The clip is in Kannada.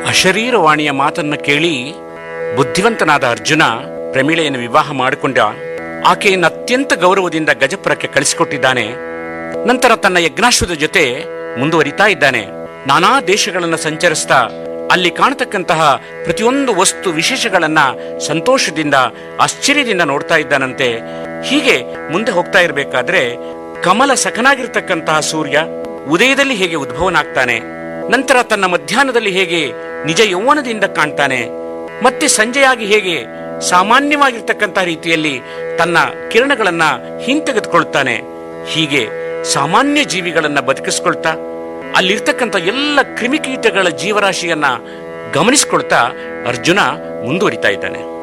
ಅಶರೀರವಾಣಿಯ ಮಾತನ್ನ ಕೇಳಿ ಬುದ್ಧಿವಂತನಾದ ಅರ್ಜುನ ಪ್ರಮೀಳೆಯನ್ನು ವಿವಾಹ ಮಾಡಿಕೊಂಡ ಆಕೆಯನ್ನು ಅತ್ಯಂತ ಗೌರವದಿಂದ ಗಜಪುರಕ್ಕೆ ಕಳಿಸಿಕೊಟ್ಟಿದ್ದಾನೆ ನಂತರ ತನ್ನ ಯಜ್ಞಾಶ್ವದ ಜೊತೆ ಮುಂದುವರಿತಾ ಇದ್ದಾನೆ ನಾನಾ ದೇಶಗಳನ್ನು ಸಂಚರಿಸ್ತಾ ಅಲ್ಲಿ ಕಾಣತಕ್ಕಂತಹ ಪ್ರತಿಯೊಂದು ವಸ್ತು ವಿಶೇಷಗಳನ್ನ ಸಂತೋಷದಿಂದ ಆಶ್ಚರ್ಯದಿಂದ ನೋಡ್ತಾ ಇದ್ದಾನಂತೆ ಹೀಗೆ ಮುಂದೆ ಹೋಗ್ತಾ ಇರಬೇಕಾದ್ರೆ ಕಮಲ ಸಖನಾಗಿರ್ತಕ್ಕಂತಹ ಸೂರ್ಯ ಉದಯದಲ್ಲಿ ಹೇಗೆ ಉದ್ಭವನಾಗ್ತಾನೆ ನಂತರ ತನ್ನ ಮಧ್ಯಾಹ್ನದಲ್ಲಿ ಹೇಗೆ ನಿಜ ಯೌವನದಿಂದ ಕಾಣ್ತಾನೆ ಮತ್ತೆ ಸಂಜೆಯಾಗಿ ಹೇಗೆ ಸಾಮಾನ್ಯವಾಗಿರ್ತಕ್ಕಂತಹ ರೀತಿಯಲ್ಲಿ ತನ್ನ ಕಿರಣಗಳನ್ನ ಹಿಂತೆಗೆದುಕೊಳ್ತಾನೆ ಹೀಗೆ ಸಾಮಾನ್ಯ ಜೀವಿಗಳನ್ನ ಬದುಕಿಸ್ಕೊಳ್ತಾ ಅಲ್ಲಿರ್ತಕ್ಕಂಥ ಎಲ್ಲ ಕ್ರಿಮಿಕೀಟಗಳ ಜೀವರಾಶಿಯನ್ನ ಗಮನಿಸ್ಕೊಳ್ತಾ ಅರ್ಜುನ ಮುಂದುವರಿತಾ ಇದ್ದಾನೆ